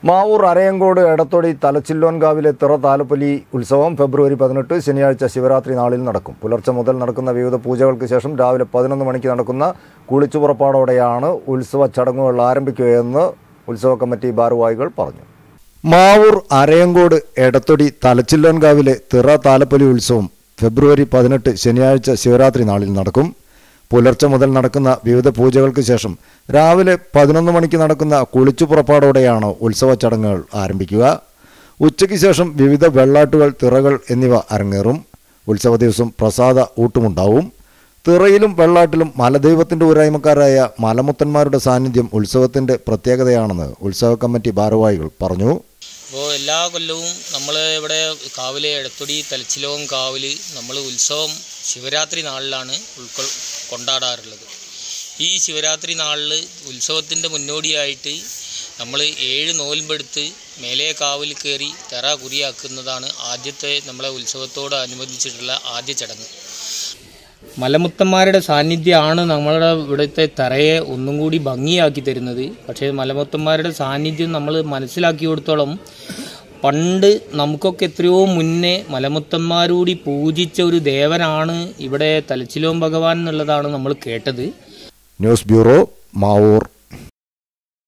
മാവൂർ അരയങ്കോട് എടത്തൊടി തലച്ചില്ലോൻകാവിലെ തിറ താലപ്പൊലി ഉത്സവം ഫെബ്രുവരി പതിനെട്ട് ശനിയാഴ്ച ശിവരാത്രി നാളിൽ നടക്കും പുലർച്ചെ മുതൽ നടക്കുന്ന വിവിധ പൂജകൾക്ക് ശേഷം രാവിലെ പതിനൊന്ന് മണിക്ക് നടക്കുന്ന കുളിച്ചുപുറപ്പാടോടെയാണ് ഉത്സവ ചടങ്ങുകൾ ആരംഭിക്കുകയെന്ന് ഉത്സവ കമ്മിറ്റി ഭാരവാഹികൾ പറഞ്ഞു മാവൂർ അരയങ്കോട് എടത്തൊടി തലച്ചില്ലോൻകാവിലെ തിറ താലപ്പൊലി ഉത്സവം ഫെബ്രുവരി പതിനെട്ട് ശനിയാഴ്ച ശിവരാത്രി നാളിൽ നടക്കും പുലർച്ചെ മുതൽ നടക്കുന്ന വിവിധ പൂജകൾക്ക് ശേഷം രാവിലെ പതിനൊന്ന് മണിക്ക് നടക്കുന്ന കുളിച്ചു പുറപ്പാടോടെയാണ് ഉത്സവ ചടങ്ങുകൾ ആരംഭിക്കുക ഉച്ചയ്ക്ക് ശേഷം വിവിധ വെള്ളാട്ടുകൾ തിറകൾ എന്നിവ അരങ്ങേറും ഉത്സവ ദിവസം പ്രസാദ ഊട്ടുമുണ്ടാവും തിറയിലും വെള്ളാട്ടിലും മലദൈവത്തിന്റെ ഊരായ്മക്കാരായ മലമുത്തന്മാരുടെ സാന്നിധ്യം ഉത്സവത്തിന്റെ പ്രത്യേകതയാണെന്ന് ഉത്സവ കമ്മിറ്റി ഭാരവാഹികൾ പറഞ്ഞു അപ്പോൾ എല്ലാ കൊല്ലവും നമ്മൾ ഇവിടെ കാവിലെ എടത്തൊടി തലച്ചിലോം കാവിൽ നമ്മൾ ഉത്സവം ശിവരാത്രി നാളിലാണ് ഉൾക്കൊ കൊണ്ടാടാറുള്ളത് ഈ ശിവരാത്രി നാളിൽ ഉത്സവത്തിൻ്റെ മുന്നോടിയായിട്ട് നമ്മൾ ഏഴ് നോൽമ്പെടുത്ത് മേലെ കാവിൽ കയറി തെറ കുറിയാക്കുന്നതാണ് ആദ്യത്തെ നമ്മളെ ഉത്സവത്തോട് അനുബന്ധിച്ചിട്ടുള്ള ആദ്യ ചടങ്ങ് മലമുത്തന്മാരുടെ സാന്നിധ്യമാണ് നമ്മളുടെ ഇവിടുത്തെ തറയെ ഒന്നും കൂടി ഭംഗിയാക്കി തരുന്നത് പക്ഷേ മലമുത്തന്മാരുടെ സാന്നിധ്യം നമ്മൾ മനസ്സിലാക്കി കൊടുത്തോളം പണ്ട് നമുക്കൊക്കെ എത്രയോ മുന്നേ മലമുത്തന്മാരൂടി പൂജിച്ച ഒരു ദേവനാണ് ഇവിടെ തലച്ചിലോം ഭഗവാൻ എന്നുള്ളതാണ് നമ്മൾ കേട്ടത് ന്യൂസ് ബ്യൂറോ മാവൂർ